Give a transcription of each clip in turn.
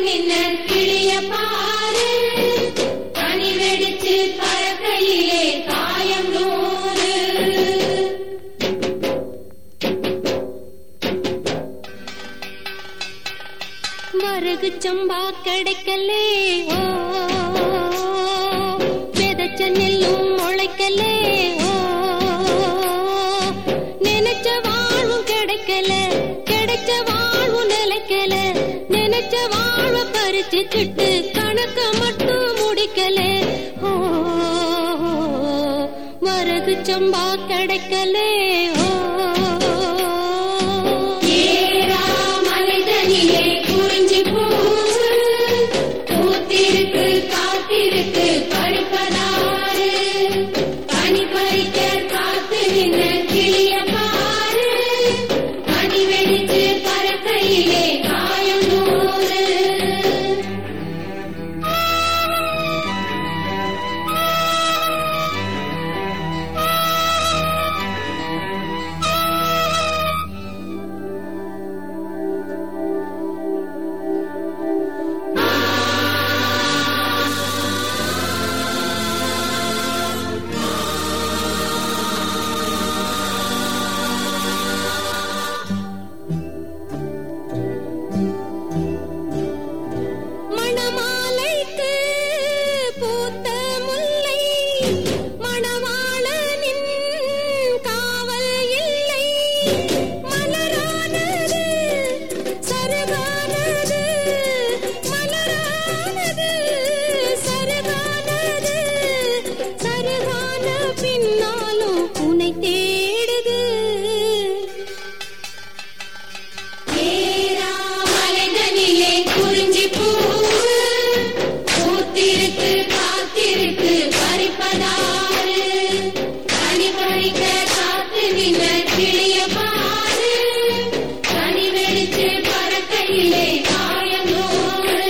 நின்ன கிளிய பாரு பனி வெடிச்சு பறக்கையிலே காயம் நூறு மருகு சம்பா கிடைக்கலே ஓ விதைச்ச நெல்லும் முளைக்கலே ஓ நினைச்ச வாழ்வும் கிடைக்கல கிடைச்ச வாழ்வும் நிலைக்கல நினைச்ச வாழ்வ பறிச்சு திட்டு கணக்க மட்டும் முடிக்கல ஓ மருகு சம்பா கிடைக்கலே ஓ ஏரா மலைதனிலே குறிஞ்சி பூவு பூத்திருக்கு காத்திருக்கு பறிப்பதாரு பனி பறிக்க காத்து நின்ன கிளிய பாரு பனி வெடிச்சு பறக்கையிலே காயம் நூறு மணமாலைக்கு பூத்த முல்லை மணவாளனின் காவல் இல்லை மலரானது சருகானது மலரானது சருகானது சருகான பின்னாலும் உன்னை தேடுது ஏரா மலைதனிலே குறிஞ்சி பூவு பூத்திருக்கு காத்திருக்கு பறிப்பதாரு கனி பறிக்க காத்து நின்ன கிளிய பாரு கனி வெடிச்சு பறக்கையிலே காயம் நூறு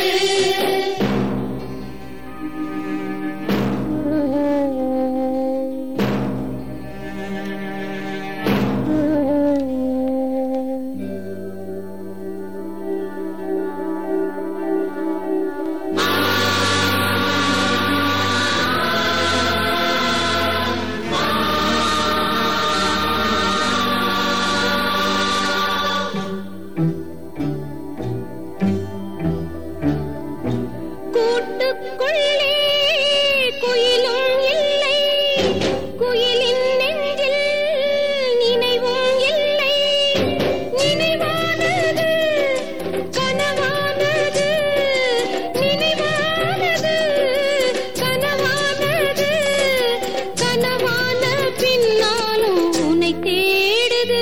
கூட்டுக்குள்ளே குயிலும் இல்லை குயிலின் நெஞ்சில் நினைவும் இல்லை நினைவானது கனவானது நினைவானது கனவானது கனவான பின்னாலும் உன்னை தேடுது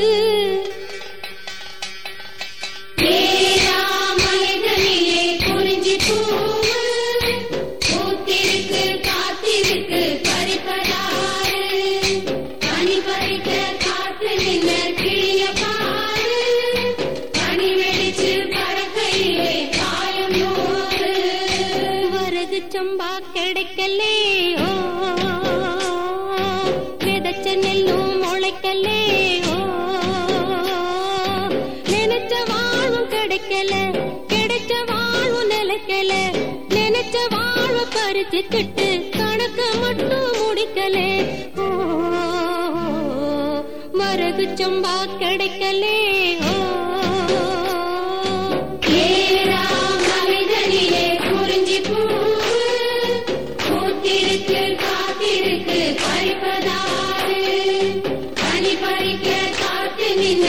ஏரா மலைதனிலே குறிஞ்சி பூவு பூத்திருக்கு காத்திருக்கு பறிப்பதாரு பனி பறிக்க காத்து நின்ன கிளிய பாரு பனி வெடிச்சு பறக்கையிலே காயம் நூறு வரகு சம்பா கிடைக்கலே ஓ விதைச்ச நெல்லும் முளைக்கலே ஓ நினைச்ச வாழ்வும் கிடைக்கல கிடைச்ச வாழ்வும் நிலைக்கல நினைச்ச வாழ்வ பறிச்சு திட்டு கணக்க மட்டும் முடிக்கலே ஓ மரகு சம்பா கிடைக்கலே ஓ ஏரா மலைதனிலே குறிஞ்சி பூவு பூத்திருக்கு காத்திருக்கு பறிப்பதாரு பனி பறிக்க காத்து நின்ன